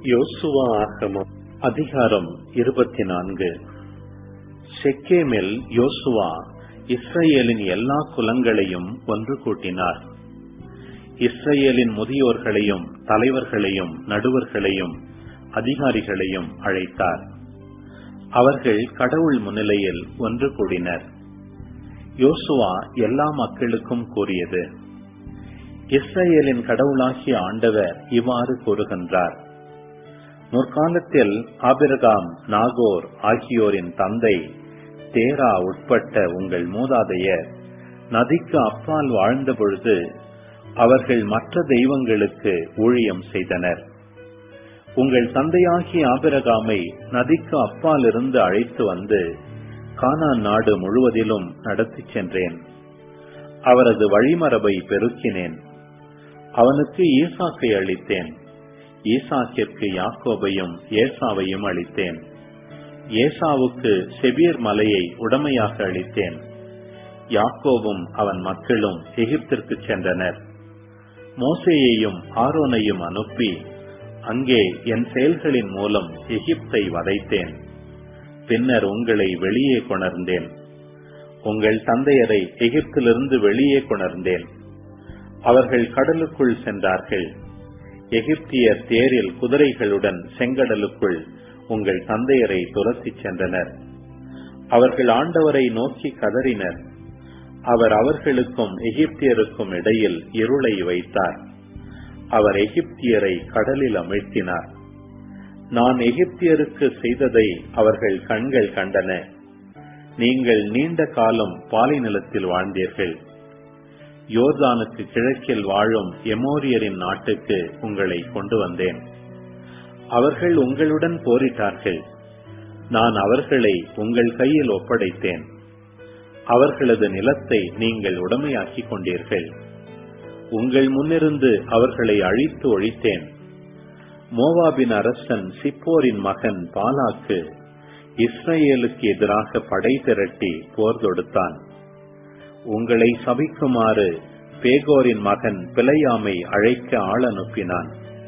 யோசுவா ஆகமம் அதிகாரம் இருபத்தி நான்கு செக்கேமில் யோசுவா இஸ்ரேலின் எல்லா குலங்களையும் ஒன்று கூட்டினார் இஸ்ரேலின் முதியோர்களையும் தலைவர்களையும் நடுவர்களையும் அதிகாரிகளையும் அழைத்தார் அவர்கள் கடவுள் முன்னிலையில் ஒன்று கூடினர் யோசுவா எல்லா மக்களுக்கும் கூறியது இஸ்ரேலின் கடவுளாகிய ஆண்டவர் இவ்வாறு கூறுகின்றார் முற்காலத்தில் ஆபிரகாம் நாகோர் ஆகியோரின் தந்தை தேரா உட்பட்ட உங்கள் மூதாதையர் நதிக்கு அப்பால் வாழ்ந்த பொழுது அவர்கள் மற்ற தெய்வங்களுக்கு ஊழியம் செய்தனர் உங்கள் தந்தையாகிய ஆபிரகாமை நதிக்கு அப்பால் இருந்து அழைத்து வந்து கானான் நாடு முழுவதிலும் நடத்திச் சென்றேன் அவரது வழிமரபை பெருக்கினேன் அவனுக்கு ஈசாக்கை அளித்தேன் ஈசாக்கிற்கு யாக்கோபையும் ஏசாவையும் அளித்தேன் ஏசாவுக்கு செபீர் மலையை உடமையாக அளித்தேன் யாக்கோவும் அவன் மக்களும் எகிப்திற்கு சென்றனர் மோசேயையும் ஆரோனையும் அனுப்பி அங்கே என் செயல்களின் மூலம் எகிப்தை வதைத்தேன் பின்னர் உங்களை வெளியே கொணர்ந்தேன் உங்கள் தந்தையரை எகிப்திலிருந்து வெளியே கொணர்ந்தேன் அவர்கள் கடலுக்குள் சென்றார்கள் எகிப்தியர் தேரில் குதிரைகளுடன் செங்கடலுக்குள் உங்கள் தந்தையரை துரத்திச் சென்றனர் அவர்கள் ஆண்டவரை நோக்கி கதறினர் அவர் அவர்களுக்கும் எகிப்தியருக்கும் இடையில் இருளை வைத்தார் அவர் எகிப்தியரை கடலில் அமிழ்த்தினார் நான் எகிப்தியருக்கு செய்ததை அவர்கள் கண்கள் கண்டன நீங்கள் நீண்ட காலம் பாலை நிலத்தில் வாழ்ந்தீர்கள் யோர்தானுக்கு கிழக்கில் வாழும் எமோரியரின் நாட்டுக்கு உங்களை கொண்டு வந்தேன் அவர்கள் உங்களுடன் போரிட்டார்கள் நான் அவர்களை உங்கள் கையில் ஒப்படைத்தேன் அவர்களது நிலத்தை நீங்கள் உடமையாக்கிக் கொண்டீர்கள் உங்கள் முன்னிருந்து அவர்களை அழித்து ஒழித்தேன் மோவாபின் அரசன் சிப்போரின் மகன் பாலாக்கு இஸ்ரேலுக்கு எதிராக படை திரட்டி போர் தொடுத்தான் உங்களை சபிக்குமாறு பேகோரின் மகன் பிழையாமை அழைக்க ஆள் அனுப்பினான்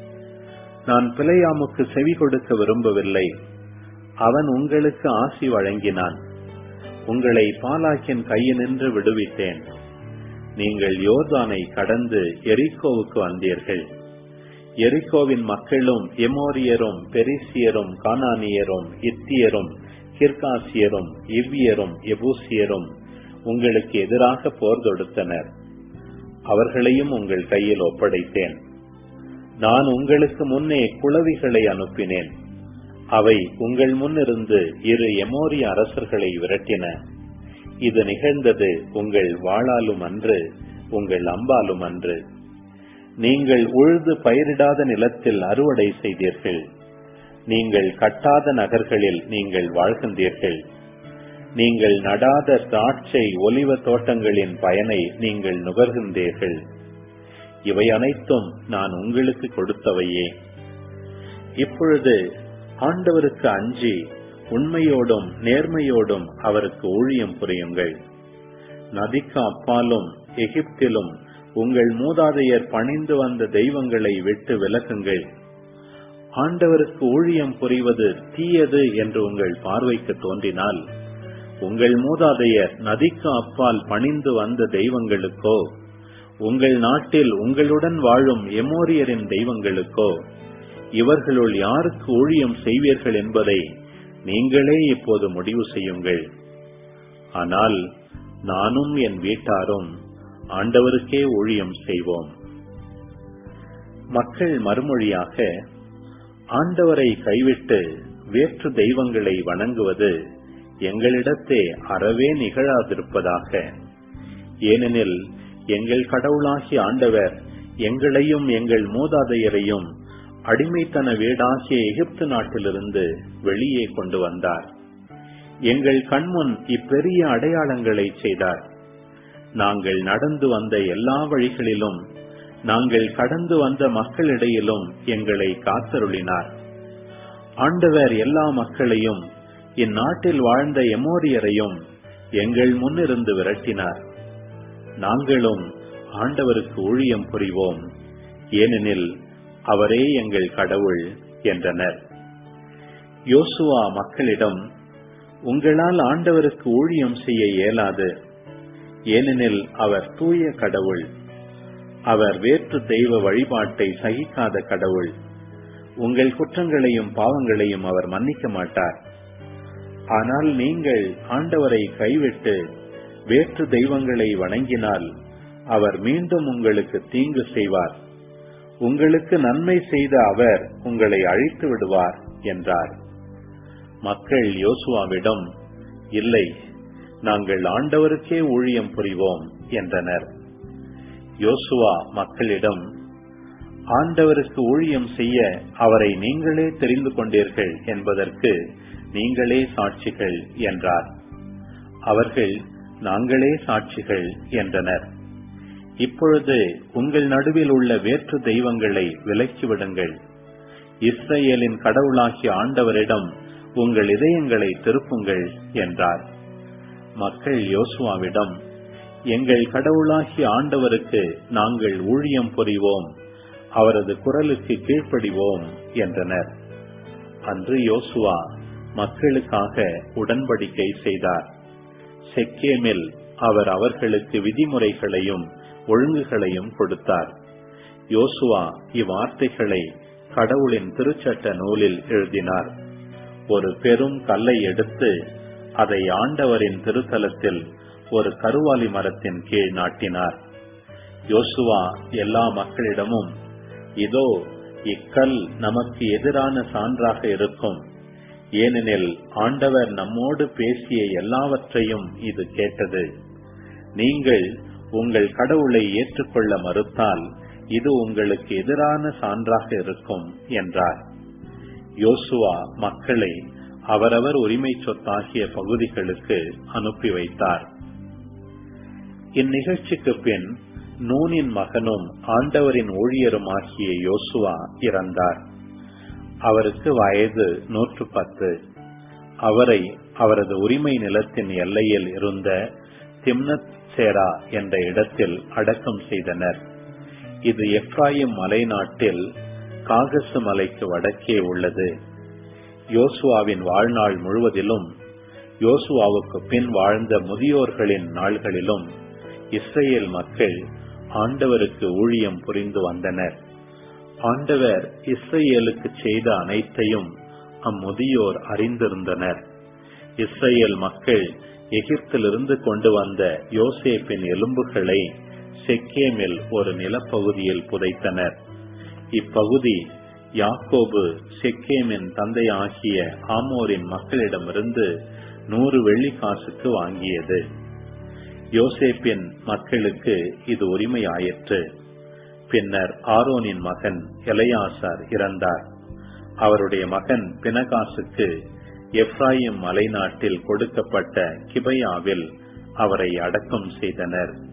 நான் பிழையாமுக்கு செவி கொடுக்க விரும்பவில்லை அவன் உங்களுக்கு ஆசி வழங்கினான் உங்களை பாலாக்கின் கையினின்று விடுவித்தேன் நீங்கள் யோர்தானை கடந்து எரிக்கோவுக்கு வந்தீர்கள் எரிக்கோவின் மக்களும் எமோரியரும் பெரிசியரும் கானானியரும் இத்தியரும் கிர்காசியரும் இவ்வியரும் எபூசியரும் உங்களுக்கு எதிராக போர் தொடுத்தனர் அவர்களையும் உங்கள் கையில் ஒப்படைத்தேன் நான் உங்களுக்கு முன்னே குளவிகளை அனுப்பினேன் அவை உங்கள் முன்னிருந்து இரு எமோரிய அரசர்களை விரட்டின இது நிகழ்ந்தது உங்கள் வாளாலும் அன்று உங்கள் அம்பாலும் அன்று நீங்கள் உழுது பயிரிடாத நிலத்தில் அறுவடை செய்தீர்கள் நீங்கள் கட்டாத நகர்களில் நீங்கள் வாழ்கின்றீர்கள் நீங்கள் நடாத திராட்சை ஒலிவ தோட்டங்களின் பயனை நீங்கள் நுகர்கின்றீர்கள் இவை அனைத்தும் நான் உங்களுக்கு கொடுத்தவையே இப்பொழுது ஆண்டவருக்கு அஞ்சி உண்மையோடும் நேர்மையோடும் அவருக்கு ஊழியம் புரியுங்கள் நதிக்கு அப்பாலும் எகிப்திலும் உங்கள் மூதாதையர் பணிந்து வந்த தெய்வங்களை விட்டு விலகுங்கள் ஆண்டவருக்கு ஊழியம் புரிவது தீயது என்று உங்கள் பார்வைக்கு தோன்றினால் உங்கள் மூதாதையர் நதிக்கு அப்பால் பணிந்து வந்த தெய்வங்களுக்கோ உங்கள் நாட்டில் உங்களுடன் வாழும் எமோரியரின் தெய்வங்களுக்கோ இவர்களுள் யாருக்கு ஊழியம் செய்வீர்கள் என்பதை நீங்களே இப்போது முடிவு செய்யுங்கள் ஆனால் நானும் என் வீட்டாரும் ஆண்டவருக்கே ஊழியம் செய்வோம் மக்கள் மறுமொழியாக ஆண்டவரை கைவிட்டு வேற்று தெய்வங்களை வணங்குவது எங்களிடத்தே அறவே நிகழாதிருப்பதாக ஏனெனில் எங்கள் கடவுளாகிய ஆண்டவர் எங்களையும் எங்கள் மூதாதையரையும் அடிமைத்தன வீடாகிய எகிப்து நாட்டிலிருந்து வெளியே கொண்டு வந்தார் எங்கள் கண்முன் இப்பெரிய அடையாளங்களை செய்தார் நாங்கள் நடந்து வந்த எல்லா வழிகளிலும் நாங்கள் கடந்து வந்த மக்களிடையிலும் எங்களை காத்தருளினார் ஆண்டவர் எல்லா மக்களையும் இந்நாட்டில் வாழ்ந்த எமோரியரையும் எங்கள் முன்னிருந்து விரட்டினார் நாங்களும் ஆண்டவருக்கு ஊழியம் புரிவோம் ஏனெனில் அவரே எங்கள் கடவுள் என்றனர் யோசுவா மக்களிடம் உங்களால் ஆண்டவருக்கு ஊழியம் செய்ய இயலாது ஏனெனில் அவர் தூய கடவுள் அவர் வேற்று தெய்வ வழிபாட்டை சகிக்காத கடவுள் உங்கள் குற்றங்களையும் பாவங்களையும் அவர் மன்னிக்க மாட்டார் ஆனால் நீங்கள் ஆண்டவரை கைவிட்டு வேற்று தெய்வங்களை வணங்கினால் அவர் மீண்டும் உங்களுக்கு தீங்கு செய்வார் உங்களுக்கு நன்மை செய்த அவர் உங்களை அழித்து விடுவார் என்றார் மக்கள் யோசுவாவிடம் இல்லை நாங்கள் ஆண்டவருக்கே ஊழியம் புரிவோம் என்றனர் யோசுவா மக்களிடம் ஆண்டவருக்கு ஊழியம் செய்ய அவரை நீங்களே தெரிந்து கொண்டீர்கள் என்பதற்கு நீங்களே சாட்சிகள் என்றார் அவர்கள் நாங்களே சாட்சிகள் என்றனர் இப்பொழுது உங்கள் நடுவில் உள்ள வேற்று தெய்வங்களை விலக்கிவிடுங்கள் இஸ்ரேலின் கடவுளாகிய ஆண்டவரிடம் உங்கள் இதயங்களை திருப்புங்கள் என்றார் மக்கள் யோசுவாவிடம் எங்கள் கடவுளாகிய ஆண்டவருக்கு நாங்கள் ஊழியம் புரிவோம் அவரது குரலுக்கு கீழ்ப்படிவோம் என்றனர் அன்று யோசுவா மக்களுக்காக உடன்படிக்கை செய்தார் செக்கேமில் அவர் அவர்களுக்கு விதிமுறைகளையும் ஒழுங்குகளையும் கொடுத்தார் யோசுவா இவ்வார்த்தைகளை கடவுளின் திருச்சட்ட நூலில் எழுதினார் ஒரு பெரும் கல்லை எடுத்து அதை ஆண்டவரின் திருத்தலத்தில் ஒரு கருவாலி மரத்தின் கீழ் நாட்டினார் யோசுவா எல்லா மக்களிடமும் இதோ இக்கல் நமக்கு எதிரான சான்றாக இருக்கும் ஏனெனில் ஆண்டவர் நம்மோடு பேசிய எல்லாவற்றையும் இது கேட்டது நீங்கள் உங்கள் கடவுளை ஏற்றுக்கொள்ள மறுத்தால் இது உங்களுக்கு எதிரான சான்றாக இருக்கும் என்றார் யோசுவா மக்களை அவரவர் உரிமை சொத்தாகிய பகுதிகளுக்கு அனுப்பி வைத்தார் இந்நிகழ்ச்சிக்கு பின் நூனின் மகனும் ஆண்டவரின் ஊழியருமாகிய யோசுவா இறந்தார் அவருக்கு வயது நூற்று பத்து அவரை அவரது உரிமை நிலத்தின் எல்லையில் இருந்த திம்னத் சேரா என்ற இடத்தில் அடக்கம் செய்தனர் இது எப்ராயிம் மலைநாட்டில் காகசு மலைக்கு வடக்கே உள்ளது யோசுவாவின் வாழ்நாள் முழுவதிலும் யோசுவாவுக்கு பின் வாழ்ந்த முதியோர்களின் நாள்களிலும் இஸ்ரேல் மக்கள் ஆண்டவருக்கு ஊழியம் புரிந்து வந்தனர் ஆண்டவர் இஸ்ரேலுக்கு செய்த அனைத்தையும் அம்முதியோர் அறிந்திருந்தனர் இஸ்ரேல் மக்கள் எகிப்திலிருந்து கொண்டு வந்த யோசேப்பின் எலும்புகளை செக்கேமில் ஒரு நிலப்பகுதியில் புதைத்தனர் இப்பகுதி யாக்கோபு செக்கேமின் தந்தை ஆகிய ஆமோரின் மக்களிடமிருந்து நூறு வெள்ளிக்காசுக்கு வாங்கியது யோசேப்பின் மக்களுக்கு இது உரிமையாயிற்று பின்னர் ஆரோனின் மகன் எலையாசார் இறந்தார் அவருடைய மகன் பினகாசுக்கு எப்ராயிம் மலைநாட்டில் கொடுக்கப்பட்ட கிபையாவில் அவரை அடக்கம் செய்தனர்